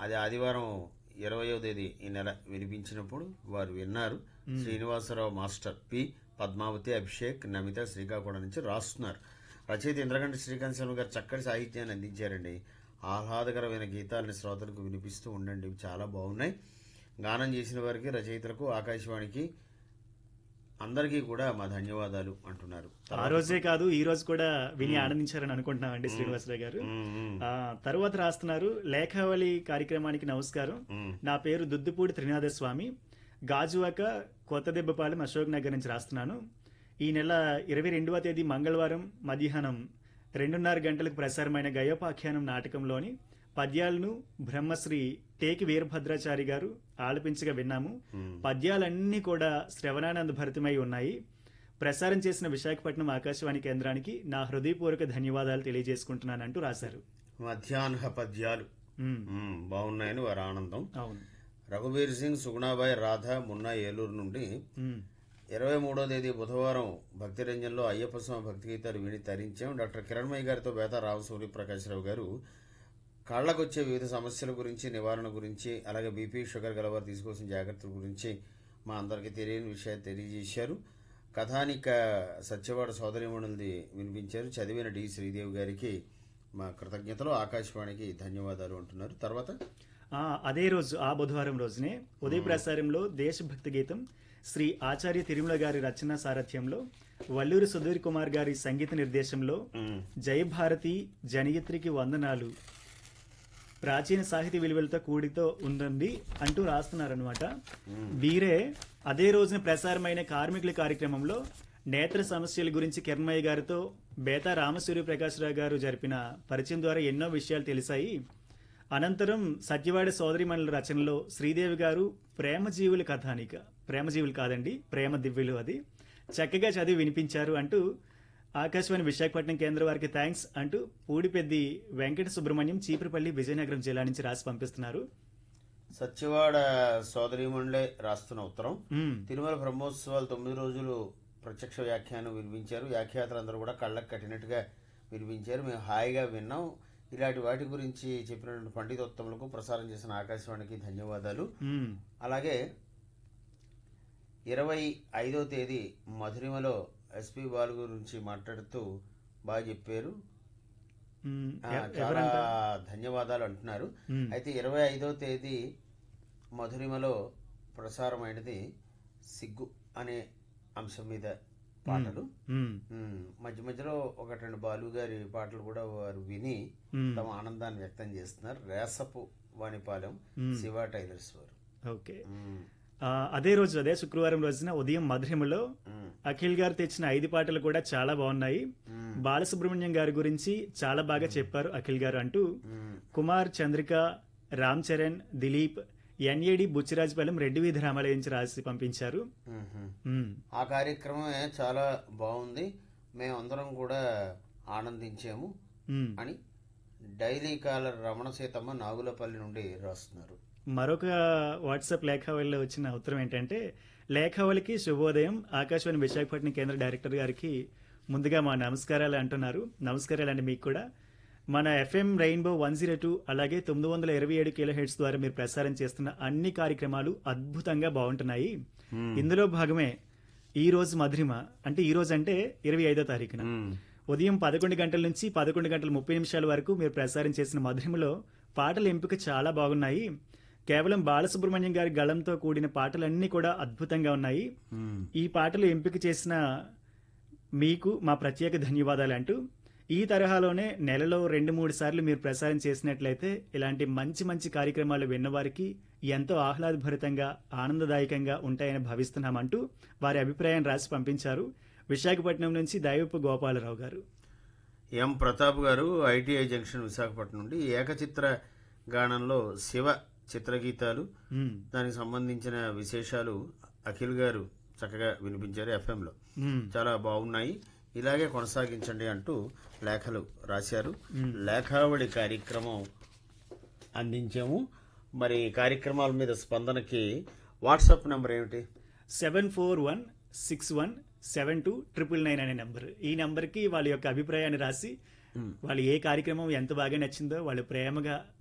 అది ఆదివారం ఇరవయో తేదీ ఈ నెల వినిపించినప్పుడు వారు విన్నారు శ్రీనివాసరావు మాస్టర్ పి పద్మావతి అభిషేక్ నమిత శ్రీకాకుళం నుంచి రాస్తున్నారు రచయిత ఇంద్రగంటి శ్రీకాంత్ శర్మ గారు చక్కటి సాహిత్యాన్ని అందించారండి ఆహ్లాదకరమైన గీతాలని శ్రోతలకు వినిపిస్తూ ఉండండి ఇవి చాలా బాగున్నాయి గానం చేసిన వారికి రచయితలకు ఆకాశవాణికి అందరికీ కూడా మా ధన్యవాదాలు అంటున్నారు ఆ రోజే కాదు ఈ రోజు కూడా విని ఆనందించారని అనుకుంటున్నామండి శ్రీనివాసరావు గారు మ్మ్, మ్మ్, ఆ తర్వాత రాస్తున్నారు లేఖావళి కార్యక్రమానికి నమస్కారం మ్మ్. నా పేరు దుద్దుపూడి త్రినాథ స్వామి గాజువాక కొత్తదెబ్బపాలెం అశోక్ నగర్ నుంచి రాస్తున్నాను ఈ నెల ఇరవై రెండవ తేదీ మంగళవారం మధ్యాహ్నం రెండున్నర గంటలకు ప్రసారమైన గయోపాఖ్యానం నాటకంలోని పద్యాలను బ్రహ్మశ్రీ టేకి వీరభద్రాచారి గారు ఆలపించగా విన్నాము పద్యాలన్నీ కూడా శ్రవణానంద భరితమై ఉన్నాయి ప్రసారం చేసిన విశాఖపట్నం ఆకాశవాణి కేంద్రానికి నా హృదయపూర్వక ధన్యవాదాలు తెలియజేసుకుంటున్నానంటూ రాశారు మధ్యాహ్న పద్యాలు మ్మ్. మ్మ్, బాగున్నాయని వారి ఆనందం అవును రఘుబీర్ సింగ్ సుగుణాబాయి రాధ మున్నా ఏలూరు నుండి మ్మ్. ఇరవై మూడో తేదీ బుధవారం భక్తి రంజన్లో అయ్యప్ప స్వామి భక్తి గీతాలు విని తరించాం డాక్టర్ కిరణ్మయ్య గారితో బేతా రావు సూర్యప్రకాశ్రావు గారు కాళ్లకొచ్చే వివిధ సమస్యల గురించి నివారణ గురించి అలాగే బీపీ షుగర్ గలవారు తీసుకోవాల్సిన జాగ్రత్తల గురించి మా అందరికీ తెలియని విషయాలు తెలియజేశారు కథానిక సత్యవాడ సోదరిమణులది వినిపించారు చదివిన డి శ్రీదేవి గారికి మా కృతజ్ఞతలు ఆకాశవాణికి ధన్యవాదాలు అంటున్నారు తర్వాత ఆ, అదే రోజు ఆ బుధవారం రోజునే ఉదయ ప్రసారంలో దేశభక్తి గీతం శ్రీ ఆచార్య తిరుమల గారి రచన సారథ్యంలో వల్లూరి సుధీర్ కుమార్ గారి సంగీత నిర్దేశంలో జయభారతి జనయిత్రికి వందనాలు ప్రాచీన సాహితీ విలువలతో కూడితో ఉండండి అంటూ రాస్తున్నారనమాట వీరే అదే రోజున ప్రసారమైన కార్మికుల కార్యక్రమంలో నేత్ర సమస్యల గురించి కిరణ్మయ్య గారితో బేతా రామసూర్య ప్రకాశ్రావు గారు జరిపిన పరిచయం ద్వారా ఎన్నో విషయాలు తెలిసాయి అనంతరం సత్యవాడ సోదరిమణుల రచనలో శ్రీదేవి గారు ప్రేమజీవుల కథానిక ప్రేమజీవులు కాదండి ప్రేమ దివ్యులు అది చక్కగా చదివి వినిపించారు అంటూ ఆకాశవాణి విశాఖపట్నం కేంద్రం వారికి థ్యాంక్స్ అంటూ పూడిపెద్ది వెంకట సుబ్రహ్మణ్యం చీపురపల్లి విజయనగరం జిల్లా నుంచి రాసి పంపిస్తున్నారు సత్యవాడ సోదరిమణులే రాస్తున్న ఉత్తరం మ్మ్. తిరుమల బ్రహ్మోత్సవాలు తొమ్మిది రోజులు ప్రత్యక్ష వ్యాఖ్యానం వినిపించారు వ్యాఖ్యాతలందరూ కూడా కళ్ళకు కట్టినట్టుగా వినిపించారు మేము హాయిగా విన్నాం ఇలాంటి వాటి గురించి చెప్పినటువంటి పండితోత్తములకు ప్రసారం చేసిన ఆకాశవాణికి ధన్యవాదాలు మ్మ్. అలాగే ఇరవై ఐదో తేదీ మధురిమలో ఎస్పి బాలు గురించి మాట్లాడుతూ బాగా చెప్పారు మ్మ్. ఆ, ఎ- చాలా ఎవరంట ధన్యవాదాలు అంటున్నారు మ్మ్. అయితే ఇరవై ఐదో తేదీ మధురిమలో ప్రసారమైనది సిగ్గు అనే అంశం మీద పాటలు మ్మ్. మ్మ్. మధ్య మధ్యలో ఒకటి రెండు బాలు గారి పాటలు కూడా వారు విని మ్మ్. తమ ఆనందాన్ని వ్యక్తం చేస్తున్నారు రేసపు వాణిపాలెం మ్మ్. శివ టైలర్స్ వారు ఓకే మ్మ్. ఆ, అదే రోజు అదే శుక్రవారం రోజున ఉదయం మధురిమలో మ్మ్. అఖిల్ గారు తెచ్చిన ఐదు పాటలు కూడా చాలా బాగున్నాయి మ్మ్. బాలసుబ్రహ్మణ్యం గారి గురించి చాలా బాగా చెప్పారు అఖిల్ గారు అంటూ మ్మ్. కుమార్ చంద్రిక రామ్ చరణ్ దిలీప్ ఎన్ఏడి బుచ్చిరాజపాలెం రెడ్డి వీధి రామాలయం నుంచి రాసి పంపించారు మ్మ్. మ్మ్. ఆ కార్యక్రమమే చాలా బాగుంది మేమందరం కూడా ఆనందించాము మ్మ్. అని డైలీ కాలర్ రమణ సీతమ్మ నాగులపల్లి నుండి రాస్తున్నారు మరొక వాట్సాప్ లేఖావళిలో వచ్చిన ఉత్తరం ఏంటంటే లేఖావళికి శుభోదయం ఆకాశవాణి విశాఖపట్నం కేంద్ర డైరెక్టర్ గారికి ముందుగా మా నమస్కారాలు అంటున్నారు నమస్కారాలండి మీకు కూడా మన FM rainbow one zero two అలాగే తొమ్మిది వందల ఇరవై ఏడు కిలో హెడ్స్ ద్వారా మీరు ప్రసారం చేస్తున్న అన్ని కార్యక్రమాలు అద్భుతంగా బాగుంటున్నాయి ఇందులో భాగమే ఈ రోజు మధురిమ అంటే ఈ రోజు అంటే ఇరవై ఐదో తారీఖున ఉదయం పదకొండు గంటల నుంచి పదకొండు గంటల ముప్పై నిమిషాల వరకు మీరు ప్రసారం చేసిన మధురిమలో పాటల ఎంపిక చాలా బాగున్నాయి కేవలం బాలసుబ్రహ్మణ్యం గారి గళంతో కూడిన పాటలన్నీ కూడా అద్భుతంగా ఉన్నాయి ఈ పాటలు ఎంపిక చేసిన మీకు మా ప్రత్యేక ధన్యవాదాలు అంటూ ఈ తరహాలోనే నెలలో రెండు మూడు సార్లు మీరు ప్రసారం చేసినట్లయితే ఇలాంటి మంచి మంచి కార్యక్రమాలు విన్నవారికి ఎంతో ఆహ్లాదభరితంగా ఆనందదాయకంగా ఉంటాయని భావిస్తున్నామంటూ వారి అభిప్రాయం రాసి పంపించారు విశాఖపట్నం నుంచి దైవపు గోపాలరావు గారు ఎం ప్రతాప్ గారు ఐటీఐ జంక్షన్ విశాఖపట్నం నుండి ఏకచిత్ర గానంలో శివ చిత్రగీతాలు మ్మ్. దానికి సంబంధించిన విశేషాలు అఖిల్ గారు చక్కగా వినిపించారు ఎఫ్ఎంలో మ్మ్. చాలా బాగున్నాయి ఇలాగే కొనసాగించండి అంటూ లేఖలు రాశారు లేఖావళి కార్యక్రమం అందించాము మరి కార్యక్రమాల మీద స్పందనకి వాట్సాప్ నెంబర్ ఏమిటి seven four one six one seven two triple nine అనే నంబర్ ఈ నంబర్కి వాళ్ళ యొక్క అభిప్రాయాన్ని రాసి వాళ్ళు ఏ కార్యక్రమం ఎంత బాగా నచ్చిందో వాళ్ళు ప్రేమగా